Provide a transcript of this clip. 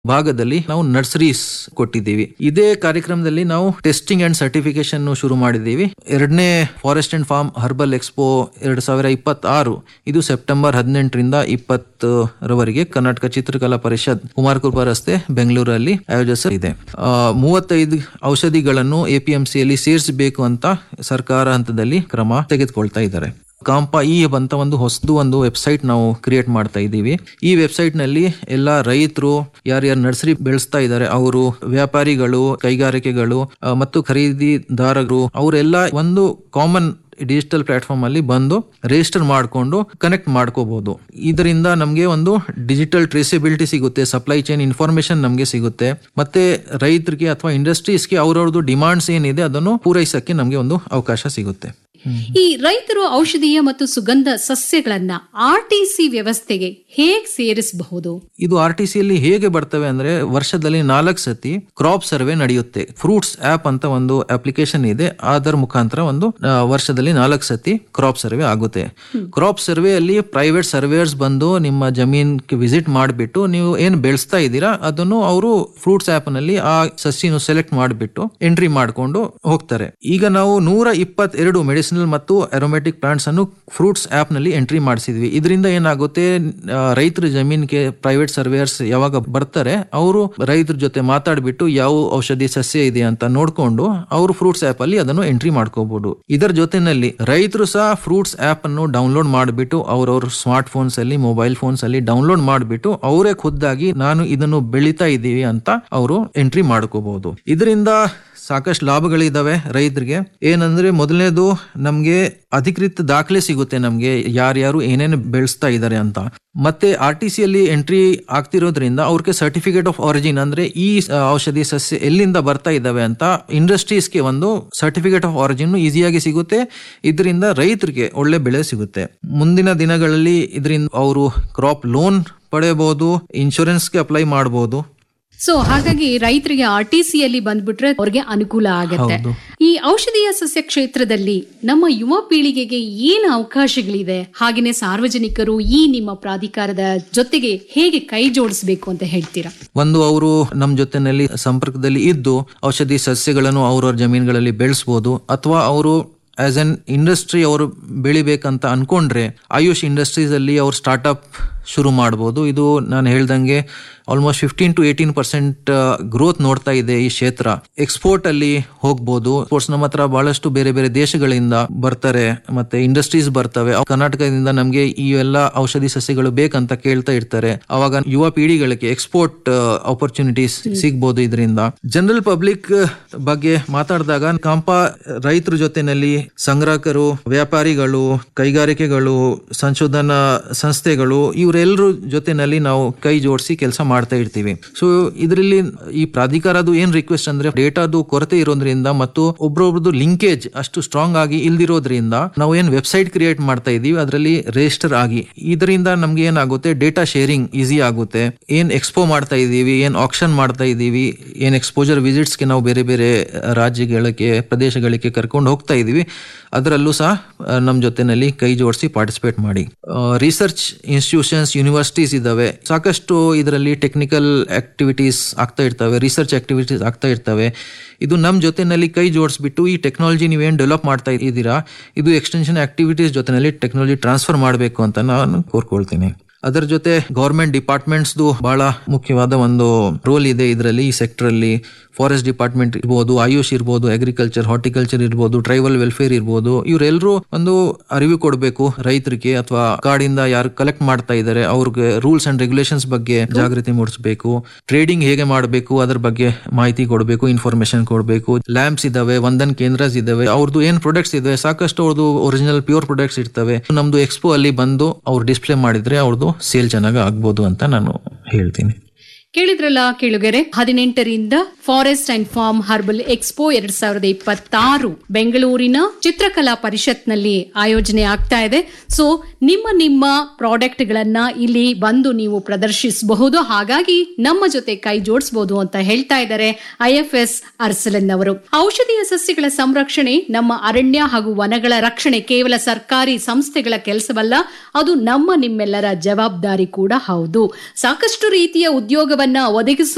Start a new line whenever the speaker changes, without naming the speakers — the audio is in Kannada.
ಭಾಗದಲ್ಲಿ ನಾವು ನರ್ಸರೀಸ್ ಕೊಟ್ಟಿದ್ದೀವಿ ಇದೇ ಕಾರ್ಯಕ್ರಮದಲ್ಲಿ ನಾವು ಟೆಸ್ಟಿಂಗ್ ಅಂಡ್ ಸರ್ಟಿಫಿಕೇಶನ್ ಶುರು ಮಾಡಿದ್ದೀವಿ ಎರಡನೇ forest and farm herbal expo ಎರಡ್ ಸಾವಿರ ಇಪ್ಪತ್ತಾರು ಇದು ಸೆಪ್ಟೆಂಬರ್ ಹದಿನೆಂಟರಿಂದ ಇಪ್ಪತ್ತರವರೆಗೆ ಕರ್ನಾಟಕ ಚಿತ್ರಕಲಾ ಪರಿಷತ್ ಕುಮಾರಕೃಪಾ ರಸ್ತೆ ಬೆಂಗಳೂರಲ್ಲಿ ಆಯೋಜಿಸಲಿದೆ ಆ, ಮೂವತ್ತೈದು ಔಷಧಿಗಳನ್ನು ಎಪಿಎಂಸಿಯಲ್ಲಿ ಸೇರಿಸಬೇಕು ಅಂತ ಸರ್ಕಾರ ಹಂತದಲ್ಲಿ ಕ್ರಮ ತೆಗೆದುಕೊಳ್ತಾ ಇದ್ದಾರೆ ಕಾಂಪಾ ಈ ಅಂತ ಒಂದು ಹೊಸದು ಒಂದು ವೆಬ್ಸೈಟ್ ನಾವು ಕ್ರಿಯೇಟ್ ಮಾಡ್ತಾ ಇದ್ದೀವಿ ಈ ವೆಬ್ಸೈಟ್ ನಲ್ಲಿ ಎಲ್ಲ ರೈತರು ಯಾರ್ಯಾರು ನರ್ಸರಿ ಬೆಳೆಸ್ತಾ ಇದ್ದಾರೆ ಅವರು ವ್ಯಾಪಾರಿಗಳು ಕೈಗಾರಿಕೆಗಳು ಆ, ಮತ್ತು ಖರೀದಿದಾರರು ಅವರೆಲ್ಲ ಒಂದು ಕಾಮನ್ ಡಿಜಿಟಲ್ ಪ್ಲಾಟ್ಫಾರ್ಮ್ ಅಲ್ಲಿ ಬಂದು ರಿಜಿಸ್ಟರ್ ಮಾಡಿಕೊಂಡು ಕನೆಕ್ಟ್ ಮಾಡ್ಕೋಬಹುದು ಇದರಿಂದ ನಮಗೆ ಒಂದು ಡಿಜಿಟಲ್ ಟ್ರೇಸಬಿಲಿಟಿ ಸಿಗುತ್ತೆ ಸಪ್ಲೈ ಚೈನ್ ಇನ್ಫಾರ್ಮೇಶನ್ ನಮಗೆ ಸಿಗುತ್ತೆ ಮತ್ತೆ ರೈತರಿಗೆ ಅಥವಾ ಇಂಡಸ್ಟ್ರೀಸ್ಗೆ ಅವ್ರವ್ರದ್ದು ಡಿಮಾಂಡ್ಸ್ ಏನಿದೆ ಅದನ್ನು ಪೂರೈಸಕ್ಕೆ ನಮಗೆ ಒಂದು ಅವಕಾಶ ಸಿಗುತ್ತೆ
ಈ ರೈತರು ಔಷಧೀಯ ಮತ್ತು ಸುಗಂಧ ಸಸ್ಯಗಳನ್ನ ಆರ್ಟಿಸಿ ವ್ಯವಸ್ಥೆಗೆ ಹೇಗ್ ಸೇರಿಸಬಹುದು
ಇದು ಆರ್ ಟಿ ಸಿಯಲ್ಲಿ ಹೇಗೆ ಬರ್ತವೆ ಅಂದ್ರೆ ವರ್ಷದಲ್ಲಿ ನಾಲ್ಕು ಸತಿ ಕ್ರಾಪ್ ಸರ್ವೆ ನಡೆಯುತ್ತೆ ಫ್ರೂಟ್ಸ್ ಆಪ್ ಅಂತ ಒಂದು ಅಪ್ಲಿಕೇಶನ್ ಇದೆ ಅದರ ಮುಖಾಂತರ ಒಂದು ಆ, ವರ್ಷದಲ್ಲಿ ನಾಲ್ಕು ಸತಿ ಕ್ರಾಪ್ ಸರ್ವೆ ಆಗುತ್ತೆ ಕ್ರಾಪ್ ಸರ್ವೆ ಅಲ್ಲಿ ಪ್ರೈವೇಟ್ ಸರ್ವೇಯರ್ಸ್ ಬಂದು ನಿಮ್ಮ ಜಮೀನ್ ವಿಸಿಟ್ ಮಾಡಿಬಿಟ್ಟು ನೀವು ಏನ್ ಬೆಳೆಸ್ತಾ ಇದ್ದೀರಾ ಅದನ್ನು ಅವರು ಫ್ರೂಟ್ಸ್ ಆಪ್ ನಲ್ಲಿ ಆ ಸಸಿನ ಸೆಲೆಕ್ಟ್ ಮಾಡಿಬಿಟ್ಟು ಎಂಟ್ರಿ ಮಾಡ್ಕೊಂಡು ಹೋಗ್ತಾರೆ ಈಗ ನಾವು ನೂರ ಇಪ್ಪತ್ತೆರಡು ಮೆಡಿಸಿನಲ್ ಮತ್ತು ಅರೋಮ್ಯಾಟಿಕ್ ಪ್ಲಾಂಟ್ಸ್ ಅನ್ನು ಫ್ರೂಟ್ಸ್ ಆಪ್ ನಲ್ಲಿ ಎಂಟ್ರಿ ಮಾಡಿಸಿದ್ವಿ ಇದರಿಂದ ಏನಾಗುತ್ತೆ ಆ, ರೈತರ ಜಮೀನ್ಗೆ ಪ್ರೈವೇಟ್ ಸರ್ವೇಯರ್ಸ್ ಯಾವಾಗ ಬರ್ತಾರೆ ಅವರು ರೈತರ ಜೊತೆ ಮಾತಾಡ್ಬಿಟ್ಟು ಯಾವ ಔಷಧಿ ಸಸ್ಯ ಇದೆ ಅಂತ ನೋಡ್ಕೊಂಡು ಅವರು ಫ್ರೂಟ್ಸ್ ಆಪ್ ಅಲ್ಲಿ ಅದನ್ನು ಎಂಟ್ರಿ ಮಾಡ್ಕೋಬಹುದು ಇದರ ಜೊತೆನಲ್ಲಿ ರೈತರು ಸಹ ಫ್ರೂಟ್ಸ್ ಆಪ್ ಅನ್ನು ಡೌನ್ಲೋಡ್ ಮಾಡಿಬಿಟ್ಟು ಅವ್ರವ್ರ ಸ್ಮಾರ್ಟ್ ಫೋನ್ಸ್ ಅಲ್ಲಿ ಮೊಬೈಲ್ ಫೋನ್ಸ್ ಅಲ್ಲಿ ಡೌನ್ಲೋಡ್ ಮಾಡಿಬಿಟ್ಟು ಅವರೇ ಖುದ್ದಾಗಿ ನಾನು ಇದನ್ನು ಬೆಳೀತಾ ಇದ್ದೀವಿ ಅಂತ ಅವರು ಎಂಟ್ರಿ ಮಾಡ್ಕೋಬಹುದು ಇದರಿಂದ ಸಾಕಷ್ಟು ಲಾಭಗಳಿದಾವೆ ರೈತರಿಗೆ ಏನಂದ್ರೆ ಮೊದಲನೇದು ನಮ್ಗೆ ಅಧಿಕೃತ ದಾಖಲೆ ಸಿಗುತ್ತೆ ನಮ್ಗೆ ಯಾರ್ಯಾರು ಏನೇನು ಬೆಳೆಸ್ತಾ ಇದ್ದಾರೆ ಅಂತ ಮತ್ತೆ ಆರ್ ಟಿ ಸಿಯಲ್ಲಿ ಎಂಟ್ರಿ ಆಗ್ತಿರೋದ್ರಿಂದ ಅವ್ರಿಗೆ ಸರ್ಟಿಫಿಕೇಟ್ ಆಫ್ ಆರಿಜಿನ್ ಅಂದ್ರೆ ಈ ಆ, ಔಷಧಿ ಸಸ್ಯ ಎಲ್ಲಿಂದ ಬರ್ತಾ ಇದ್ದಾವೆ ಅಂತ ಇಂಡಸ್ಟ್ರೀಸ್ಗೆ ಒಂದು ಸರ್ಟಿಫಿಕೇಟ್ ಆಫ್ ಆರಿಜಿನ್ ಈಸಿಯಾಗಿ ಸಿಗುತ್ತೆ ಇದರಿಂದ ರೈತರಿಗೆ ಒಳ್ಳೆ ಬೆಳೆ ಸಿಗುತ್ತೆ ಮುಂದಿನ ದಿನಗಳಲ್ಲಿ ಇದರಿಂದ ಅವರು ಕ್ರಾಪ್ ಲೋನ್ ಪಡೆಯಬಹುದು ಇನ್ಶೂರೆನ್ಸ್ಗೆ ಅಪ್ಲೈ ಮಾಡಬಹುದು
ಸೊ ಹಾಗಾಗಿ ರೈತರಿಗೆ ಆರ್ಟಿಸಿಯಲ್ಲಿ ಬಂದ್ಬಿಟ್ರೆ ಅವ್ರಿಗೆ ಅನುಕೂಲ ಆಗತ್ತೆ
ಹೌದು.
ಈ ಔಷಧೀಯ ಸಸ್ಯ ಕ್ಷೇತ್ರದಲ್ಲಿ ನಮ್ಮ ಯುವ ಪೀಳಿಗೆಗೆ ಏನು ಅವಕಾಶಗಳಿದೆ ಹಾಗೇನೆ ಸಾರ್ವಜನಿಕರು ಈ ನಿಮ್ಮ ಪ್ರಾಧಿಕಾರದ ಜೊತೆಗೆ ಹೇಗೆ ಕೈ ಜೋಡಿಸಬೇಕು ಅಂತ ಹೇಳ್ತೀರಾ
ಒಂದು ಅವರು ನಮ್ಮ ಜೊತೆನಲ್ಲಿ ಸಂಪರ್ಕದಲ್ಲಿ ಇದ್ದು ಔಷಧಿ ಸಸ್ಯಗಳನ್ನು ಅವ್ರವ್ರ ಜಮೀನುಗಳಲ್ಲಿ ಬೆಳೆಸ್ಬೋದು ಅಥವಾ ಅವರು ಆಸ್ ಅನ್ ಇಂಡಸ್ಟ್ರಿ ಅವರು ಬೆಳಿಬೇಕಂತ ಅನ್ಕೊಂಡ್ರೆ ಆಯುಷ್ ಇಂಡಸ್ಟ್ರೀಸ್ ಅಲ್ಲಿ ಅವ್ರು ಸ್ಟಾರ್ಟ್ಅಪ್ ಶುರು ಮಾಡ್ಬೋದು ಇದು ನಾನು ಹೇಳ್ದಂಗೆ almost fifteen to eighteen percent growth ನೋಡ್ತಾ ಇದೆ ಈ ಕ್ಷೇತ್ರ ಎಕ್ಸ್ಪೋರ್ಟ್ ಅಲ್ಲಿ ಹೋಗ್ಬೋದು ಸ್ಪೋರ್ಟ್ಸ್ ನಮ್ಮ ಹತ್ರ ಬಹಳಷ್ಟು ಬೇರೆ ಬೇರೆ ದೇಶಗಳಿಂದ ಬರ್ತಾರೆ ಮತ್ತೆ ಇಂಡಸ್ಟ್ರೀಸ್ ಬರ್ತವೆ ಅವ್ ಕರ್ನಾಟಕದಿಂದ ನಮಗೆ ಈ ಎಲ್ಲ ಔಷಧಿ ಸಸ್ಯಗಳು ಬೇಕಂತ ಕೇಳ್ತಾ ಇರ್ತಾರೆ ಅವಾಗ ಯುವ ಪೀಳಿಗಳಿಗೆ ಎಕ್ಸ್ಪೋರ್ಟ್ ಆಪರ್ಚುನಿಟೀಸ್ ಸಿಗ್ಬೋದು ಇದರಿಂದ ಜನರಲ್ ಪಬ್ಲಿಕ್ ಬಗ್ಗೆ ಮಾತಾಡಿದಾಗ ಕಾಂಪಾ ರೈತರ ಜೊತೆನಲ್ಲಿ ಸಂಗ್ರಾಹಕರು ವ್ಯಾಪಾರಿಗಳು ಕೈಗಾರಿಕೆಗಳು ಸಂಶೋಧನಾ ಸಂಸ್ಥೆಗಳು ಇವರೆಲ್ಲರ ಜೊತೆನಲ್ಲಿ ನಾವು ಕೈ ಜೋಡಿಸಿ ಕೆಲಸ ಮಾಡ್ತಾ ಇರ್ತೀವಿ ಸೊ ಇದರಲ್ಲಿ ಈ ಪ್ರಾಧಿಕಾರದು ಏನ್ ರಿಕ್ವೆಸ್ಟ್ ಅಂದ್ರೆ ಡೇಟಾದು ಕೊರತೆ ಇರೋದ್ರಿಂದ ಮತ್ತು ಒಬ್ರೊಬ್ರದ್ದು ಲಿಂಕೇಜ್ ಅಷ್ಟು ಸ್ಟ್ರಾಂಗ್ ಆಗಿ ಇಲ್ದಿರೋದ್ರಿಂದ ನಾವು ಏನ್ ವೆಬ್ಸೈಟ್ ಕ್ರಿಯೇಟ್ ಮಾಡ್ತಾ ಇದೀವಿ ಅದರಲ್ಲಿ ರಿಜಿಸ್ಟರ್ ಆಗಿ ಇದರಿಂದ ನಮ್ಗೆ ಏನಾಗುತ್ತೆ ಡೇಟಾ ಶೇರಿಂಗ್ ಈಸಿ ಆಗುತ್ತೆ ಏನ್ ಎಕ್ಸ್ಪೋ ಮಾಡ್ತಾ ಇದೀವಿ ಏನ್ ಆಕ್ಷನ್ ಮಾಡ್ತಾ ಇದೀವಿ ಏನ್ ಎಕ್ಸ್ಪೋಜರ್ ವಿಸಿಟ್ಸ್ಗೆ ನಾವು ಬೇರೆ ಬೇರೆ ರಾಜ್ಯಗಳಿಗೆ ಪ್ರದೇಶಗಳಿಗೆ ಕರ್ಕೊಂಡು ಹೋಗ್ತಾ ಇದೀವಿ ಅದರಲ್ಲೂ ಸಹ ಆ, ನಮ್ಮ ಜೊತೆನಲ್ಲಿ ಕೈ ಜೋಡಿಸಿ ಪಾರ್ಟಿಸಿಪೇಟ್ ಮಾಡಿ ರಿಸರ್ಚ್ ಇನ್ಸ್ಟಿಟ್ಯೂಷನ್ಸ್ ಯೂನಿವರ್ಸಿಟೀಸ್ ಇದಾವೆ ಸಾಕಷ್ಟು ಇದರಲ್ಲಿ ಟೆಕ್ನಿಕಲ್ ಆಕ್ಟಿವಿಟೀಸ್ ಆಗ್ತಾ ಇರ್ತವೆ ರಿಸರ್ಚ್ ಆಕ್ಟಿವಿಟೀಸ್ ಆಗ್ತಾ ಇರ್ತವೆ ಇದು ನಮ್ಮ ಜೊತೆನಲ್ಲಿ ಕೈ ಜೋಡಿಸ್ಬಿಟ್ಟು ಈ ಟೆಕ್ನಾಲಜಿ ನೀವೇನು ಡೆವಲಪ್ ಮಾಡ್ತಾ ಇದ್ದೀರಾ ಇದು ಎಕ್ಸ್ಟೆನ್ಷನ್ ಆಕ್ಟಿವಿಟೀಸ್ ಜೊತೆನಲ್ಲಿ ಟೆಕ್ನಾಲಜಿ ಟ್ರಾನ್ಸ್ಫರ್ ಮಾಡಬೇಕು ಅಂತ ನಾನು ಕೋರ್ಕೊಳ್ತೀನಿ ಅದರ ಜೊತೆ ಗೌರ್ಮೆಂಟ್ ಡಿಪಾರ್ಟ್ಮೆಂಟ್ಸ್ದು ಬಹಳ ಮುಖ್ಯವಾದ ಒಂದು ರೋಲ್ ಇದೆ ಇದರಲ್ಲಿ ಈ ಸೆಕ್ಟರ್ ಅಲ್ಲಿ ಫಾರೆಸ್ಟ್ ಡಿಪಾರ್ಟ್ಮೆಂಟ್ ಇರ್ಬೋದು ಆಯುಷ್ ಇರ್ಬೋದು ಅಗ್ರಿಕಲ್ಚರ್ ಹಾರ್ಟಿಕಲ್ಚರ್ ಇರ್ಬೋದು ಟ್ರೈಬಲ್ ವೆಲ್ಫೇರ್ ಇರ್ಬೋದು ಇವರೆಲ್ಲರೂ ಒಂದು ಅರಿವು ಕೊಡಬೇಕು ರೈತರಿಗೆ ಅಥವಾ ಕಾಡಿಂದ ಯಾರು ಕಲೆಕ್ಟ್ ಮಾಡ್ತಾ ಇದ್ದಾರೆ ಅವ್ರಿಗೆ ರೂಲ್ಸ್ ಅಂಡ್ ರೆಗ್ಯುಲೇಷನ್ಸ್ ಬಗ್ಗೆ ಜಾಗೃತಿ ಮೂಡಿಸಬೇಕು ಟ್ರೇಡಿಂಗ್ ಹೇಗೆ ಮಾಡಬೇಕು ಅದ್ರ ಬಗ್ಗೆ ಮಾಹಿತಿ ಕೊಡಬೇಕು ಇನ್ಫಾರ್ಮೇಶನ್ ಕೊಡಬೇಕು ಲ್ಯಾಂಪ್ಸ್ ಇದಾವೆ ವಂದನ್ ಕೇಂದ್ರಸ್ ಇದಾವೆ ಅವ್ರದ್ದು ಏನ್ ಪ್ರಾಡಕ್ಟ್ಸ್ ಇದಾವೆ ಸಾಕಷ್ಟು ಅವ್ರದ್ದು ಒರಿಜಿನಲ್ ಪ್ಯೂರ್ ಪ್ರಾಡಕ್ಟ್ಸ್ ಇರ್ತವೆ ನಮ್ದು ಎಕ್ಸ್ಪೋ ಅಲ್ಲಿ ಬಂದು ಅವ್ರು ಡಿಸ್ಪ್ಲೇ ಮಾಡಿದ್ರೆ ಅವ್ರದ್ದು ಸೇಲ್ ಚೆನ್ನಾಗಿ ಆಗ್ಬೋದು ಅಂತ ನಾನು ಹೇಳ್ತೀನಿ
ಕೇಳಿದ್ರಲ್ಲ ಕೇಳುಗರೆ ಹದಿನೆಂಟರಿಂದ forest and farm herbal expo ಎರಡ್ ಸಾವಿರದ ಇಪ್ಪತ್ತಾರು ಬೆಂಗಳೂರಿನ ಚಿತ್ರಕಲಾ ಪರಿಷತ್ನಲ್ಲಿ ಆಯೋಜನೆ ಆಗ್ತಾ ಇದೆ ಸೊ ನಿಮ್ಮ ನಿಮ್ಮ ಪ್ರಾಡಕ್ಟ್ ಗಳನ್ನ ಇಲ್ಲಿ ಬಂದು ನೀವು ಪ್ರದರ್ಶಿಸಬಹುದು ಹಾಗಾಗಿ ನಮ್ಮ ಜೊತೆ ಕೈ ಜೋಡಿಸಬಹುದು ಅಂತ ಹೇಳ್ತಾ ಇದ್ದಾರೆ ಐಎಫ್ಎಸ್ ಅರ್ಸಲನ್ ಅವರು ಔಷಧೀಯ ಸಸ್ಯಗಳ ಸಂರಕ್ಷಣೆ ನಮ್ಮ ಅರಣ್ಯ ಹಾಗೂ ವನಗಳ ರಕ್ಷಣೆ ಕೇವಲ ಸರ್ಕಾರಿ ಸಂಸ್ಥೆಗಳ ಕೆಲಸವಲ್ಲ ಅದು ನಮ್ಮ ನಿಮ್ಮೆಲ್ಲರ ಜವಾಬ್ದಾರಿ ಕೂಡ ಹೌದು ಸಾಕಷ್ಟು ರೀತಿಯ ಉದ್ಯೋಗವನ್ನ ಒದಗಿಸುವ